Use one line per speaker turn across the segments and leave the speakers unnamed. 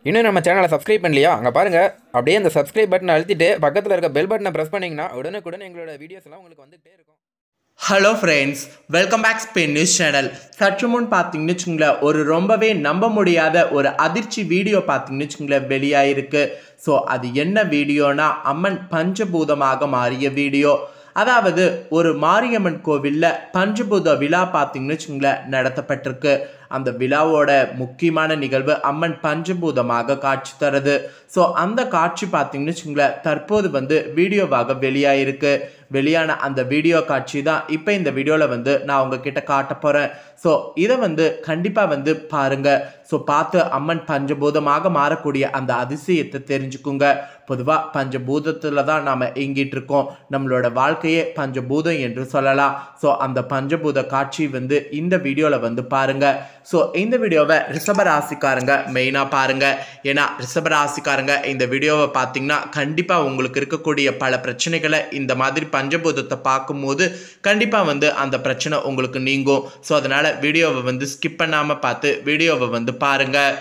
இன்னும் நம்ம சேனலை சப்ஸ்கிரைப் பண்ணலையா அங்கே பாருங்கள் அப்படியே அந்த சப்ஸ்கிரைப் பட்டனை அழுத்திட்டு பக்கத்தில் இருக்க பெல் பட்டனை ப்ரெஸ் பண்ணிங்கன்னா உடனுக்குடன் எங்களோட வீடியோஸ் எல்லாம் உங்களுக்கு வந்துகிட்டே இருக்கும்
hello friends welcome back Spain news channel சற்று முன் பார்த்தீங்கன்னு வச்சுங்களேன் ஒரு ரொம்பவே நம்ப முடியாத ஒரு அதிர்ச்சி வீடியோ பார்த்தீங்கன்னு வச்சுங்களேன் வெளியாயிருக்கு ஸோ அது என்ன வீடியோனா அம்மன் பஞ்சபூதமாக மாறிய வீடியோ அதாவது ஒரு மாரியம்மன் கோவிலில் பஞ்சபூத விழா பார்த்தீங்கன்னு வச்சுங்களேன் நடத்தப்பட்டிருக்கு அந்த விழாவோட முக்கியமான நிகழ்வு அம்மன் பஞ்சபூதமாக காட்சி தருது ஸோ அந்த காட்சி பார்த்தீங்கன்னு வச்சுங்களேன் தற்போது வந்து வீடியோவாக வெளியாயிருக்கு வெளியான அந்த வீடியோ காட்சி தான் இப்போ இந்த வீடியோவில் வந்து நான் உங்ககிட்ட காட்ட போகிறேன் ஸோ இதை வந்து கண்டிப்பாக வந்து பாருங்க ஸோ பார்த்து அம்மன் பஞ்சபூதமாக மாறக்கூடிய அந்த அதிசயத்தை தெரிஞ்சுக்குங்க பொதுவாக பஞ்சபூதத்தில் தான் நாம் இயங்கிட்டு இருக்கோம் நம்மளோட வாழ்க்கையே பஞ்சபூதம் என்று சொல்லலாம் ஸோ அந்த பஞ்சபூத காட்சி வந்து இந்த வீடியோவில் வந்து பாருங்க ஸோ இந்த வீடியோவை ரிஷபராசிக்காரங்க மெயினாக பாருங்க ஏன்னா ரிஷபராசிக்காரங்க இந்த வீடியோவை பார்த்தீங்கன்னா கண்டிப்பாக உங்களுக்கு இருக்கக்கூடிய பல பிரச்சனைகளை இந்த மாதிரி பஞ்சபூதத்தை பார்க்கும்போது கண்டிப்பாக வந்து அந்த பிரச்சனை உங்களுக்கு நீங்கும் ஸோ அதனால் வீடியோவை வந்து ஸ்கிப் பண்ணாமல் பார்த்து வீடியோவை வந்து பாருங்கள்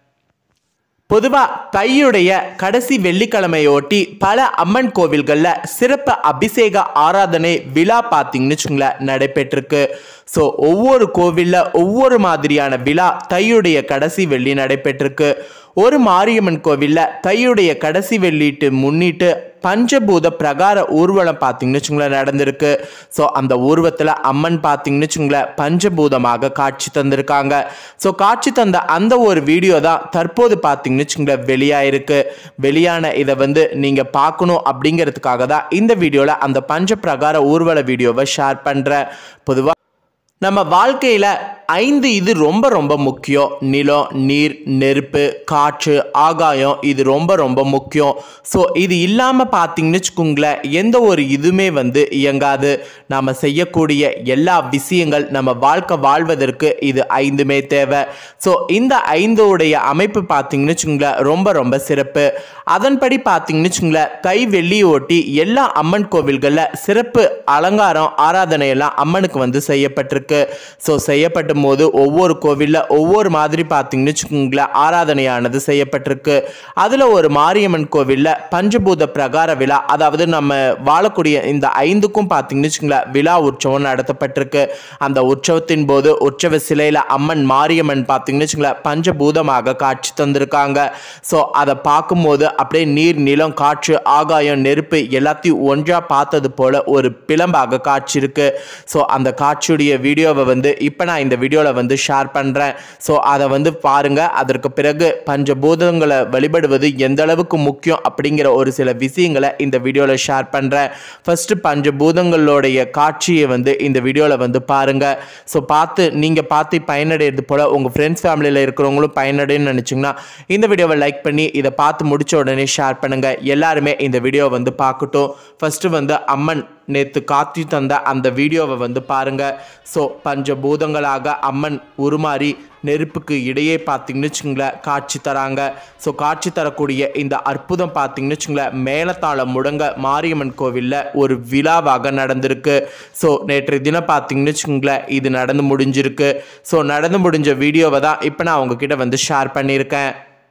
பொதுவாக தையுடைய கடைசி வெள்ளிக்கிழமையொட்டி பல அம்மன் கோவில்களில் சிறப்பு அபிஷேக ஆராதனை விழா பார்த்தீங்கன்னு வச்சுங்களேன் நடைபெற்றிருக்கு ஸோ ஒவ்வொரு கோவிலில் ஒவ்வொரு மாதிரியான விழா தையுடைய கடைசி வெள்ளி நடைபெற்றிருக்கு ஒரு மாரியம்மன் கோவிலில் தையுடைய கடைசி வெள்ளிட்டு முன்னிட்டு பஞ்சபூத பிரகார ஊர்வலம் பார்த்தீங்கன்னு வச்சுங்களேன் நடந்திருக்கு ஸோ அந்த ஊர்வத்தில் அம்மன் பார்த்தீங்கன்னு வச்சுங்களேன் பஞ்சபூதமாக காட்சி தந்திருக்காங்க ஸோ காட்சி தந்த அந்த ஒரு வீடியோ தான் தற்போது பார்த்தீங்கன்னு வச்சுங்களேன் வெளியாயிருக்கு வெளியான இதை வந்து நீங்கள் பார்க்கணும் அப்படிங்கிறதுக்காக தான் இந்த வீடியோவில் அந்த பஞ்ச பிரகார ஊர்வல வீடியோவை ஷேர் பண்ணுறேன் பொதுவாக நம்ம வாழ்க்கையில் ஐந்து இது ரொம்ப ரொம்ப முக்கியம் நிலம் நீர் நெருப்பு காற்று ஆகாயம் இது ரொம்ப ரொம்ப முக்கியம் ஸோ இது இல்லாமல் பார்த்தீங்கன்னு வச்சுக்கோங்களேன் எந்த ஒரு இதுவுமே வந்து இயங்காது நாம் செய்யக்கூடிய எல்லா விஷயங்கள் நம்ம வாழ்க்கை வாழ்வதற்கு இது ஐந்துமே தேவை ஸோ இந்த ஐந்தோடைய அமைப்பு பார்த்தீங்கன்னு வச்சுங்களேன் ரொம்ப ரொம்ப சிறப்பு அதன்படி பார்த்தீங்கன்னு வச்சுங்களேன் தை வெள்ளி ஓட்டி எல்லா அம்மன் கோவில்களில் சிறப்பு அலங்காரம் ஆராதனை எல்லாம் அம்மனுக்கு வந்து செய்யப்பட்டிருக்கு ஸோ செய்யப்பட்ட போது ஒவ்வொரு கோவிலில் ஒவ்வொரு மாதிரி பார்த்தீங்கன்னு வச்சுக்கோங்களேன் ஆராதனையானது செய்யப்பட்டிருக்கு அதில் ஒரு மாரியம்மன் கோவிலில் பஞ்சபூத பிரகார விழா அதாவது நம்ம வாழக்கூடிய இந்த ஐந்துக்கும் பார்த்தீங்கன்னு வச்சுக்கோங்களேன் விழா உற்சவம் நடத்தப்பட்டிருக்கு அந்த உற்சவத்தின் போது உற்சவ சிலையில் அம்மன் மாரியம்மன் பார்த்தீங்கன்னு வச்சுக்கோங்களேன் பஞ்சபூதமாக காட்சி தந்திருக்காங்க ஸோ அதை பார்க்கும்போது அப்படியே நீர் நிலம் காற்று ஆகாயம் நெருப்பு எல்லாத்தையும் ஒன்றா பார்த்தது போல ஒரு பிளம்பாக காட்சி இருக்கு ஸோ அந்த காட்சியுடைய வீடியோவை வந்து இப்போ நான் இந்த வீடியோவில் வந்து ஷேர் பண்ணுறேன் ஸோ அதை வந்து பாருங்க அதற்கு பிறகு பஞ்சபூதங்களை வழிபடுவது எந்த அளவுக்கு முக்கியம் அப்படிங்கிற ஒரு சில விஷயங்களை இந்த வீடியோவில் ஷேர் பண்ணுறேன் ஃபஸ்ட்டு பஞ்சபூதங்களுடைய காட்சியை வந்து இந்த வீடியோவில் வந்து பாருங்க ஸோ பார்த்து நீங்கள் பார்த்து பயனடைகிறது போல் உங்கள் ஃப்ரெண்ட்ஸ் ஃபேமிலியில் இருக்கிறவங்களும் பயனடைன்னு நினச்சிங்கன்னா இந்த வீடியோவை லைக் பண்ணி இதை பார்த்து முடிச்ச உடனே ஷேர் பண்ணுங்கள் எல்லாருமே இந்த வீடியோவை வந்து பார்க்கட்டும் ஃபஸ்ட்டு வந்து அம்மன் நேற்று காத்தி தந்த அந்த வீடியோவை வந்து பாருங்க ஸோ பஞ்சபூதங்களாக அம்மன் உருமாறி நெருப்புக்கு இடையே பார்த்தீங்கன்னு வச்சுங்களேன் காட்சி தராங்க ஸோ காட்சி தரக்கூடிய இந்த அற்புதம் பார்த்தீங்கன்னு வச்சுங்களேன் மேலத்தாளம் முடங்க மாரியம்மன் கோவிலில் ஒரு விழாவாக நடந்திருக்கு ஸோ நேற்று தினம் பார்த்தீங்கன்னு வச்சுங்களேன் இது நடந்து முடிஞ்சிருக்கு ஸோ நடந்து முடிஞ்ச வீடியோவை தான் இப்போ நான் உங்ககிட்ட வந்து ஷேர் பண்ணியிருக்கேன்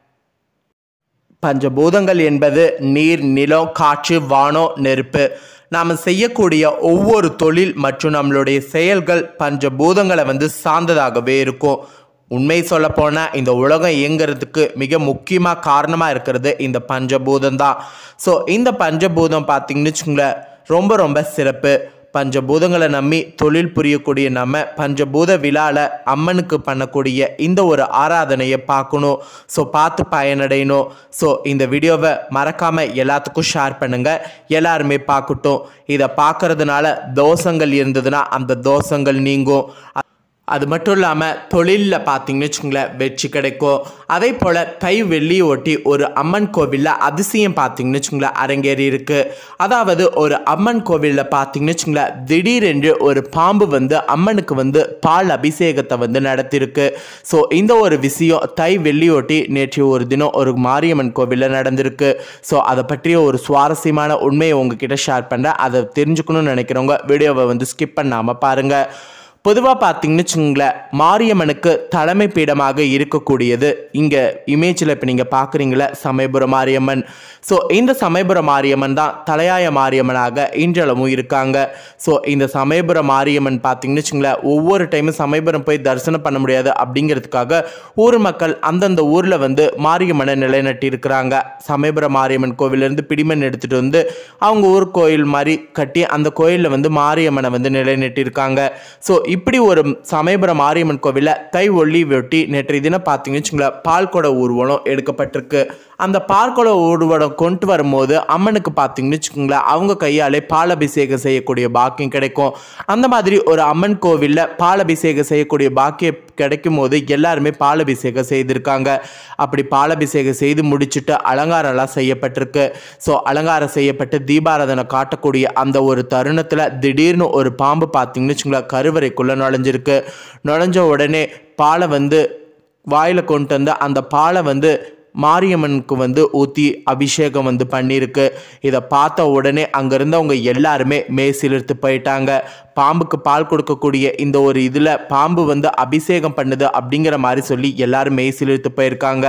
பஞ்சபூதங்கள் என்பது நீர் நிலம் காற்று வானம் நெருப்பு நாம் செய்யக்கூடிய ஒவ்வொரு தொழில் மற்றும் நம்மளுடைய செயல்கள் பஞ்சபூதங்களை வந்து சார்ந்ததாகவே இருக்கும் உண்மை சொல்ல போனால் இந்த உலகம் இயங்குறதுக்கு மிக முக்கியமாக காரணமாக இருக்கிறது இந்த பஞ்சபூதம் தான் ஸோ இந்த பஞ்சபூதம் பார்த்திங்கன்னு வச்சுங்களேன் ரொம்ப ரொம்ப சிறப்பு பஞ்சபூதங்களை நம்பி தொழில் புரியக்கூடிய நம்ம பஞ்சபூத விழாவில் அம்மனுக்கு பண்ணக்கூடிய இந்த ஒரு ஆராதனையை பார்க்கணும் ஸோ பார்த்து பயனடையணும் ஸோ இந்த வீடியோவை மறக்காமல் எல்லாத்துக்கும் ஷேர் பண்ணுங்கள் எல்லாருமே பார்க்கட்டும் இதை பார்க்கறதுனால தோஷங்கள் இருந்ததுன்னா அந்த தோஷங்கள் நீங்கும் அது மட்டும் இல்லாமல் தொழிலில் பார்த்தீங்கன்னு வச்சுங்களேன் வெற்றி கிடைக்கும் அதே போல் தை வெள்ளி ஒட்டி ஒரு அம்மன் கோவிலில் அதிசயம் பார்த்தீங்கன்னு வச்சுங்களேன் அரங்கேறி இருக்கு அதாவது ஒரு அம்மன் கோவிலில் பார்த்தீங்கன்னு வச்சுங்களேன் திடீரென்று ஒரு பாம்பு வந்து அம்மனுக்கு வந்து பால் அபிஷேகத்தை வந்து நடத்திருக்கு ஸோ இந்த ஒரு விஷயம் தை வெள்ளி ஒட்டி நேற்று ஒரு தினம் ஒரு மாரியம்மன் கோவிலில் நடந்திருக்கு ஸோ அதை பற்றிய ஒரு சுவாரஸ்யமான உண்மையை உங்ககிட்ட ஷேர் பண்ணுறேன் அதை தெரிஞ்சுக்கணும்னு நினைக்கிறவங்க வீடியோவை வந்து ஸ்கிப் பண்ணாமல் பாருங்கள் பொதுவாக பார்த்தீங்கன்னு வச்சுங்களேன் மாரியம்மனுக்கு தலைமை பீடமாக இருக்கக்கூடியது இங்கே இமேஜில் இப்போ நீங்கள் பார்க்குறீங்களே சமயபுரம் மாரியம்மன் ஸோ இந்த சமயபுரம் மாரியம்மன் தான் தலையாய மாரியம்மனாக இன்றளவும் இருக்காங்க ஸோ இந்த சமயபுரம் மாரியம்மன் பார்த்தீங்கன்னு வச்சுங்களேன் ஒவ்வொரு டைமும் சமயபுரம் போய் தரிசனம் பண்ண முடியாது அப்படிங்கிறதுக்காக ஊர் மக்கள் அந்தந்த ஊரில் வந்து மாரியம்மனை நிலைநாட்டி இருக்கிறாங்க சமயபுரம் மாரியம்மன் கோவிலேருந்து பிடிமண் எடுத்துகிட்டு வந்து அவங்க ஊர் கோயில் மாதிரி கட்டி அந்த கோயிலில் வந்து மாரியம்மனை வந்து நிலைநாட்டியிருக்காங்க ஸோ இப்படி ஒரு சமயபுரம் மாரியம்மன் கோவிலில் கை ஒள்ளி வெட்டி நேற்றைய தினம் பார்த்தீங்கன்னு வச்சுங்களேன் பால்குட ஊர்வலம் எடுக்கப்பட்டிருக்கு அந்த பால்குட ஊர்வலம் கொண்டு வரும்போது அம்மனுக்கு பார்த்தீங்கன்னு வச்சுக்கோங்களேன் அவங்க கையாலே பாலபிஷேகம் செய்யக்கூடிய பாக்கியம் கிடைக்கும் அந்த மாதிரி ஒரு அம்மன் கோவிலில் பாலபிஷேகம் செய்யக்கூடிய பாக்கியம் கிடைக்கும் போது எல்லாருமே பாலபிஷேகம் செய்திருக்காங்க அப்படி பாலபிஷேகம் செய்து முடிச்சுட்டு அலங்காரம்லாம் செய்யப்பட்டிருக்கு ஸோ அலங்காரம் செய்யப்பட்டு தீபாராதனை காட்டக்கூடிய அந்த ஒரு தருணத்தில் திடீர்னு ஒரு பாம்பு பார்த்தீங்கன்னு வச்சுங்களேன் கருவறைக்குள்ளே நுழைஞ்சிருக்கு நுழைஞ்ச உடனே பாலை வந்து வாயில் கொண்டு வந்து அந்த பாலை வந்து மாரியம்மனுக்கு வந்து ஊற்றி அபிஷேகம் வந்து பண்ணியிருக்கு இதை பார்த்த உடனே அங்கே இருந்தவங்க எல்லாருமே மேசிலிருத்து போயிட்டாங்க பாம்புக்கு பால் கொடுக்கக்கூடிய இந்த ஒரு இதில் பாம்பு வந்து அபிஷேகம் பண்ணுது அப்படிங்கிற மாதிரி சொல்லி எல்லாரும் மேசிலிருத்து போயிருக்காங்க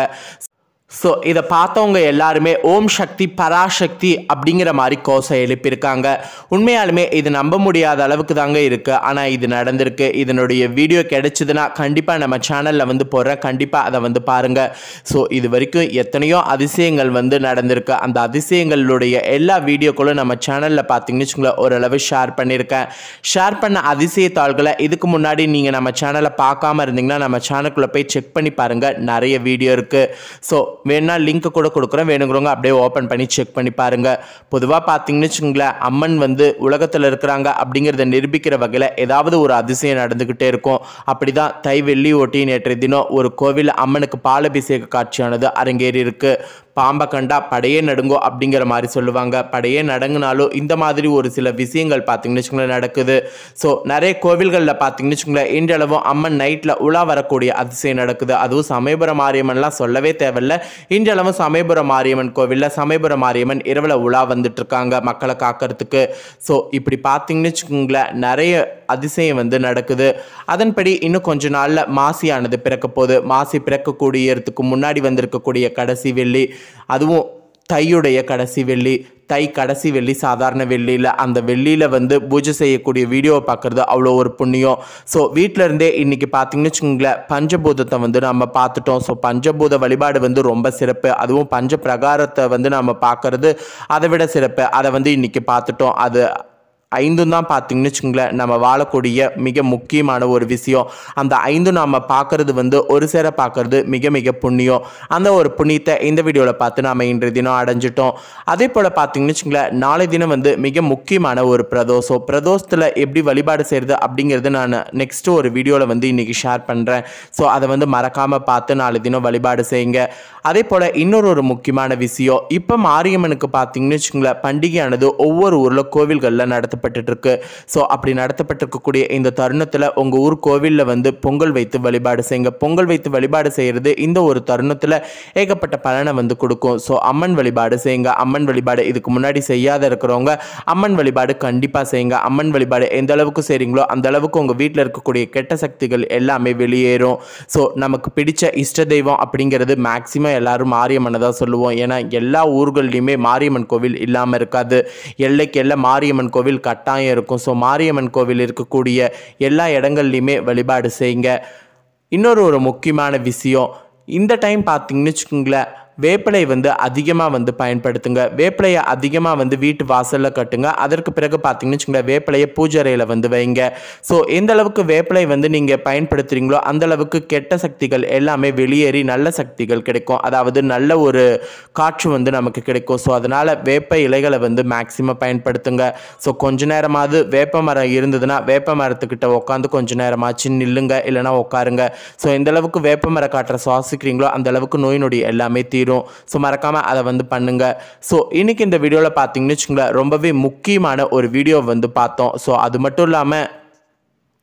ஸோ இதை பார்த்தவங்க எல்லாருமே ஓம் சக்தி பராசக்தி அப்படிங்கிற மாதிரி கோஷம் எழுப்பியிருக்காங்க உண்மையாலுமே இது நம்ப முடியாத அளவுக்கு தாங்க இருக்குது ஆனால் இது நடந்திருக்கு இதனுடைய வீடியோ கிடைச்சதுன்னா கண்டிப்பாக நம்ம சேனலில் வந்து போடுறேன் கண்டிப்பாக அதை வந்து பாருங்கள் ஸோ இது வரைக்கும் எத்தனையோ அதிசயங்கள் வந்து நடந்திருக்கு அந்த அதிசயங்களுடைய எல்லா வீடியோக்களும் நம்ம சேனலில் பார்த்தீங்கன்னு வச்சுங்களேன் ஓரளவு ஷேர் பண்ணியிருக்கேன் ஷேர் பண்ண அதிசய தாள்களை இதுக்கு முன்னாடி நீங்கள் நம்ம சேனலை பார்க்காம இருந்தீங்கன்னா நம்ம சேனலுக்குள்ளே போய் செக் பண்ணி பாருங்கள் நிறைய வீடியோ இருக்குது ஸோ வேணா லிங்க் கூட கொடுக்குறேன் வேணுங்கிறவங்க அப்படியே ஓப்பன் பண்ணி செக் பண்ணி பாருங்க பொதுவாக பார்த்தீங்கன்னு வச்சுங்களேன் அம்மன் வந்து உலகத்தில் இருக்கிறாங்க அப்படிங்கிறத நிரூபிக்கிற வகையில் ஏதாவது ஒரு அதிசயம் நடந்துக்கிட்டே இருக்கும் அப்படிதான் தை வெள்ளி ஒட்டி நேற்றைய தினம் ஒரு கோவில் அம்மனுக்கு பாலபிஷேக காட்சியானது அரங்கேறி இருக்கு பாம்பை கண்டா படையே நடுங்கோ அப்படிங்கிற மாதிரி சொல்லுவாங்க படையே நடுங்கினாலும் இந்த மாதிரி ஒரு சில விஷயங்கள் பார்த்தீங்கன்னு வச்சுங்களேன் நடக்குது ஸோ நிறைய கோவில்களில் பார்த்தீங்கன்னு வச்சுங்களேன் இன்றளவும் அம்மன் நைட்டில் உலா வரக்கூடிய அதிசயம் நடக்குது அதுவும் சமயபுரம் மாரியம்மன்லாம் சொல்லவே தேவையில்ல இன்றளவும் சமயபுரம் மாரியம்மன் கோவிலில் சமயபுரம் மாரியம்மன் இரவில் உலா வந்துட்டு இருக்காங்க மக்களை காக்கிறதுக்கு ஸோ இப்படி பார்த்தீங்கன்னு வச்சுக்கோங்களேன் நிறைய அதிசயம் வந்து நடக்குது அதன்படி இன்னும் கொஞ்ச நாளில் மாசியானது பிறக்க போகுது மாசி பிறக்கக்கூடியதுக்கு முன்னாடி வந்திருக்கக்கூடிய கடைசி வெள்ளி அதுவும் தையுடைய கடைசி வெள்ளி தை கடைசி வெள்ளி சாதாரண வெள்ளியில் அந்த வெள்ளியில் வந்து பூஜை செய்யக்கூடிய வீடியோவை பார்க்குறது அவ்வளோ ஒரு புண்ணியம் ஸோ வீட்டில் இருந்தே இன்றைக்கி பார்த்தீங்கன்னு வச்சுக்கோங்களேன் பஞ்சபூதத்தை வந்து நம்ம பார்த்துட்டோம் ஸோ பஞ்சபூத வழிபாடு வந்து ரொம்ப சிறப்பு அதுவும் பஞ்ச பிரகாரத்தை வந்து நம்ம பார்க்குறது அதை விட சிறப்பு அதை வந்து இன்றைக்கி பார்த்துட்டோம் அது ஐந்தும் தான் பார்த்தீங்கன்னு வச்சுங்களேன் நம்ம வாழக்கூடிய மிக முக்கியமான ஒரு விஷயம் அந்த ஐந்தும் நாம் பார்க்கறது வந்து ஒரு சேர பார்க்கறது மிக மிக புண்ணியம் அந்த ஒரு புண்ணியத்தை இந்த வீடியோவில் பார்த்து நாம் இன்றைய தினம் அடைஞ்சிட்டோம் அதே போல் பார்த்தீங்கன்னு வச்சுங்களேன் நாளை தினம் வந்து மிக முக்கியமான ஒரு பிரதோஷம் பிரதோஷத்தில் எப்படி வழிபாடு செய்கிறது அப்படிங்கிறது நான் நெக்ஸ்ட் ஒரு வீடியோவில் வந்து இன்றைக்கி ஷேர் பண்ணுறேன் ஸோ அதை வந்து மறக்காமல் பார்த்து நாளை தினம் வழிபாடு செய்யுங்க அதே போல் இன்னொரு ஒரு முக்கியமான விஷயம் இப்போ மாரியம்மனுக்கு பார்த்தீங்கன்னு வச்சுங்களேன் பண்டிகையானது ஒவ்வொரு ஊரில் கோவில்களில் நடத்தப்பட்டுட்டு இருக்கு ஸோ அப்படி நடத்தப்பட்டிருக்கக்கூடிய இந்த தருணத்தில் உங்கள் ஊர் கோவிலில் வந்து பொங்கல் வைத்து வழிபாடு செய்யுங்க பொங்கல் வைத்து வழிபாடு செய்கிறது இந்த ஒரு தருணத்தில் ஏகப்பட்ட பலனை வந்து கொடுக்கும் ஸோ அம்மன் வழிபாடு செய்யுங்க அம்மன் வழிபாடு இதுக்கு முன்னாடி செய்யாத இருக்கிறவங்க அம்மன் வழிபாடு கண்டிப்பாக செய்யுங்க அம்மன் வழிபாடு எந்த அளவுக்கு செய்கிறீங்களோ அந்த அளவுக்கு உங்கள் வீட்டில் இருக்கக்கூடிய கெட்ட சக்திகள் எல்லாமே வெளியேறும் ஸோ நமக்கு பிடிச்ச இஷ்ட தெய்வம் அப்படிங்கிறது மேக்சிமம் எல்லாரும் மாரியம்மனை தான் சொல்லுவோம் ஏன்னா எல்லா ஊர்கள்லையுமே மாரியம்மன் கோவில் இல்லாமல் இருக்காது எல்லைக்கு எல்லை மாரியம்மன் கோவில் கட்டாயம் இருக்கும் ஸோ மாரியம்மன் கோவில் இருக்கக்கூடிய எல்லா இடங்கள்லையுமே வழிபாடு செய்யுங்க இன்னொரு ஒரு முக்கியமான விஷயம் இந்த டைம் பார்த்தீங்கன்னு வச்சுக்கோங்களேன் வேப்பிலை வந்து அதிகமாக வந்து பயன்படுத்துங்க வேப்பிலையை அதிகமாக வந்து வீட்டு வாசலில் கட்டுங்க அதற்கு பிறகு பார்த்தீங்கன்னு வச்சுக்கோங்களேன் வேப்பிலையை பூஜை அறையில் வந்து வைங்க ஸோ எந்த அளவுக்கு வேப்பிலை வந்து நீங்கள் பயன்படுத்துகிறீங்களோ அந்த அளவுக்கு கெட்ட சக்திகள் எல்லாமே வெளியேறி நல்ல சக்திகள் கிடைக்கும் அதாவது நல்ல ஒரு காற்று வந்து நமக்கு கிடைக்கும் ஸோ அதனால் வேப்ப இலைகளை வந்து மேக்சிமம் பயன்படுத்துங்க ஸோ கொஞ்ச நேரமாவது வேப்ப மரம் இருந்ததுன்னா வேப்ப மரத்துக்கிட்ட உட்காந்து கொஞ்ச நேரமாச்சு நில்லுங்க இல்லைனா உட்காருங்க ஸோ எந்த அளவுக்கு வேப்ப மர காற்றை சுவாசிக்கிறீங்களோ அந்த அளவுக்கு நோய் நொடி எல்லாமே தீரும் ஸோ மறக்காமல் அதை வந்து பண்ணுங்க ஸோ இன்னைக்கு இந்த வீடியோவில் பார்த்தீங்கன்னு வச்சுங்களேன் ரொம்பவே முக்கியமான ஒரு வீடியோ வந்து பார்த்தோம் ஸோ அது மட்டும் இல்லாமல்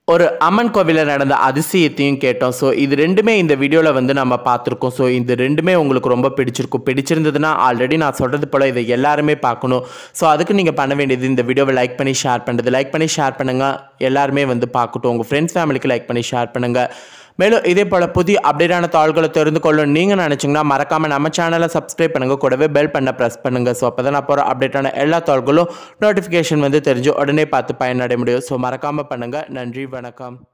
ஒரு அம்மன் கோவிலில் நடந்த அதிசயத்தையும் கேட்டோம் ஸோ இது ரெண்டுமே இந்த வீடியோவில் வந்து நம்ம பார்த்துருக்கோம் ஸோ இது ரெண்டுமே உங்களுக்கு ரொம்ப பிடிச்சிருக்கும் பிடிச்சிருந்ததுன்னா ஆல்ரெடி நான் சொல்கிறது போல் இதை எல்லாருமே பார்க்கணும் ஸோ அதுக்கு நீங்கள் பண்ண வேண்டியது இந்த வீடியோவை லைக் பண்ணி ஷேர் பண்ணுறது லைக் பண்ணி ஷேர் பண்ணுங்கள் எல்லாருமே வந்து பார்க்கட்டும் உங்கள் ஃப்ரெண்ட்ஸ் ஃபேமிலிக்கு லைக் பண்ணி ஷேர் பண்ணுங்கள் மேலும் இதே போல் புதிய அப்டேட்டான தாள்களை தெரிந்து கொள்ளணும் நீங்கள் நினச்சிங்கன்னா மறக்காமல் நம்ம சேனலை சப்ஸ்கிரைப் பண்ணுங்கள் கூடவே பெல் பண்ண ப்ரெஸ் பண்ணுங்கள் ஸோ அப்போ தான் நான் போகிற அப்டேட்டான எல்லா தாள்களும் நோட்டிஃபிகேஷன் வந்து தெரிஞ்சு உடனே பார்த்து பயனடைய முடியும் ஸோ மறக்காமல் பண்ணுங்கள் நன்றி வணக்கம்